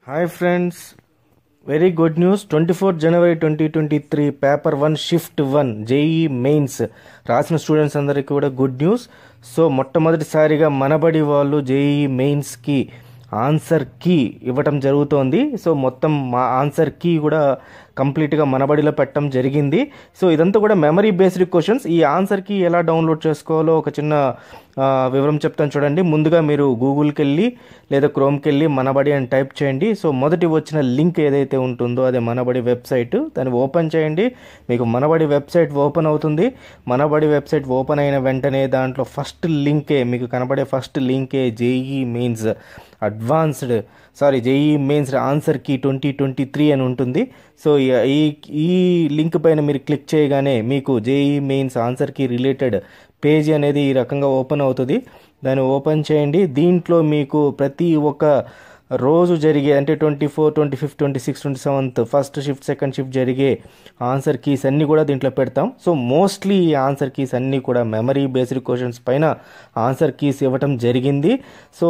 hi friends very good news twenty four January twenty twenty three paper one shift one JE mains రాసిన students అందరికీ కూడా good news so మొట్టమొదటిసారిగా మనబడి వాళ్ళు JEE మెయిన్స్కి answer key ఇవ్వటం జరుగుతోంది సో మొత్తం మా ఆన్సర్ కీ కూడా కంప్లీట్గా మనబడిలో పెట్టడం జరిగింది సో ఇదంతా కూడా మెమరీ బేస్డ్ క్వశ్చన్స్ ఈ ఆన్సర్ కీ ఎలా డౌన్లోడ్ చేసుకోవాలో ఒక చిన్న ఆ, వివరం చెప్తాను చూడండి ముందుగా మీరు గూగుల్కి వెళ్ళి లేదా క్రోమ్కి వెళ్ళి మనబడి అని టైప్ చేయండి సో మొదటి వచ్చిన లింక్ ఏదైతే ఉంటుందో అదే మనబడి వెబ్సైట్ దాన్ని ఓపెన్ చేయండి మీకు మనబడి వెబ్సైట్ ఓపెన్ అవుతుంది మనబడి వెబ్సైట్ ఓపెన్ అయిన వెంటనే దాంట్లో ఫస్ట్ లింకే మీకు కనబడే ఫస్ట్ లింకే JE mains advanced sorry JE mains answer key twenty twenty three అని ఉంటుంది సో ఈ- ఈ ఈ లింక్ పైన మీరు క్లిక్ చేయగానే మీకు JE mains answer key related page అనేది ఈ రకంగా ఓపెన్ అవుతుంది దాన్ని ఓపెన్ చేయండి దీంట్లో మీకు ప్రతి ఒక్క రోజు జరిగే అంటే twenty four twenty fifth twenty six twenty seventh first shift second shift జరిగే ఆన్సర్ కీస్ అన్నీ కూడా దీంట్లో పెడతాం సో మోస్ట్లీ ఈ ఆన్సర్ కీస్ అన్నీ కూడా మెమరీ బేస్డ్ క్వశ్చన్స్ పైన ఆన్సర్ కీస్ ఇవ్వటం జరిగింది సో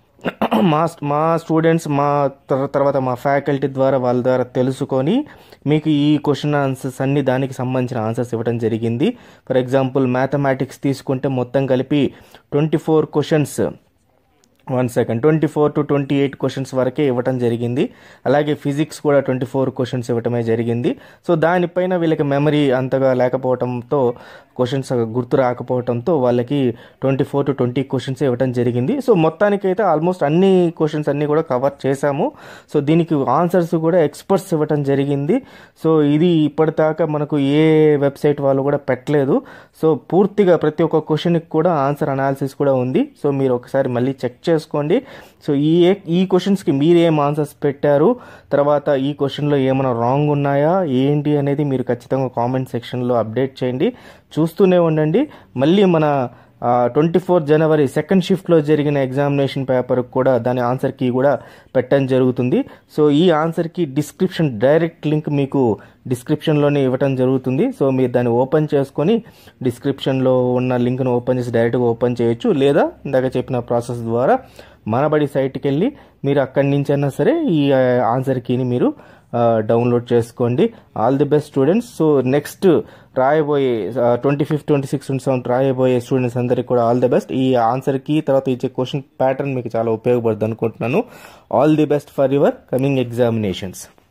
మా మా స్టూడెంట్స్ మా తర్- తర్వాత మా ఫ్యాకల్టీ ద్వారా వాళ్ళ ద్వారా తెలుసుకొని మీకు ఈ క్వశ్చన్ ఆన్సర్స్ అన్ని దానికి సంబంధించిన ఆన్సర్స్ ఇవ్వడం జరిగింది ఫర్ ఎగ్జాంపుల్ మ్యాథమెటిక్స్ తీసుకుంటే మొత్తం కలిపి twenty four questions one second twenty four to twenty eight questions వరకే ఇవ్వటం జరిగింది అలాగే ఫిజిక్స్ కూడా ట్వంటీ ఫోర్ క్వశ్చన్స్ ఇవ్వటమే జరిగింది సో దానిపైన వీళ్ళకి మెమరీ అంతగా లేకపోవడంతో క్వశ్చన్స్ గుర్తు రాకపోవడంతో వాళ్ళకి twenty four to twenty questions ఇవ్వటం జరిగింది సో మొత్తానికైతే ఆల్మోస్ట్ అన్ని క్వశ్చన్స్ అన్నీ కూడా కవర్ చేశాము సో దీనికి ఆన్సర్స్ కూడా ఎక్స్పర్ట్స్ ఇవ్వటం జరిగింది సో ఇది ఇప్పటిదాకా మనకు ఏ వెబ్సైట్ వాళ్ళు కూడా పెట్టలేదు సో పూర్తిగా ప్రతి ఒక్క క్వశ్చన్కి కూడా ఆన్సర్ అనాలిసిస్ కూడా ఉంది సో మీరు ఒకసారి మళ్ళీ చెక్ చేసుకోండి సో ఈ ఈ క్వశ్చన్స్కి మీరు ఏం ఆన్సర్స్ పెట్టారు తర్వాత ఈ క్వశ్చన్లో ఏమైనా రాంగ్ ఉన్నాయా ఏంటి అనేది మీరు ఖచ్చితంగా కామెంట్ సెక్షన్లో అప్డేట్ చేయండి చూస్తూనే ఉండండి మళ్ళీ మన ట్వంటీ ఫోర్ జనవరి సెకండ్ షిఫ్ట్లో జరిగిన ఎగ్జామినేషన్ పేపర్ కూడా దాని ఆన్సర్ కీ కూడా పెట్టడం జరుగుతుంది సో ఈ answer key description direct link మీకు డిస్క్రిప్షన్లోనే ఇవ్వటం జరుగుతుంది సో మీరు దాన్ని ఓపెన్ చేసుకొని డిస్క్రిప్షన్లో ఉన్న లింక్ను ఓపెన్ చేసి డైరెక్ట్గా ఓపెన్ చేయొచ్చు లేదా ఇందాక చెప్పిన ప్రాసెస్ ద్వారా మనబడి సైట్కి వెళ్ళి మీరు అక్కడి నుంచి అయినా సరే ఈ ఆన్సర్ కీని మీరు డౌన్లోడ్ చేసుకోండి all the best students so next రాయబోయే twenty fifth twenty six twenty seven రాయబోయే స్టూడెంట్స్ అందరికీ కూడా ఆల్ ది బెస్ట్ ఈ ఆన్సర్ కీ తర్వాత ఇచ్చే క్వశ్చన్ ప్యాటర్న్ మీకు చాలా ఉపయోగపడుతుంది అనుకుంటున్నాను all the best for your coming examinations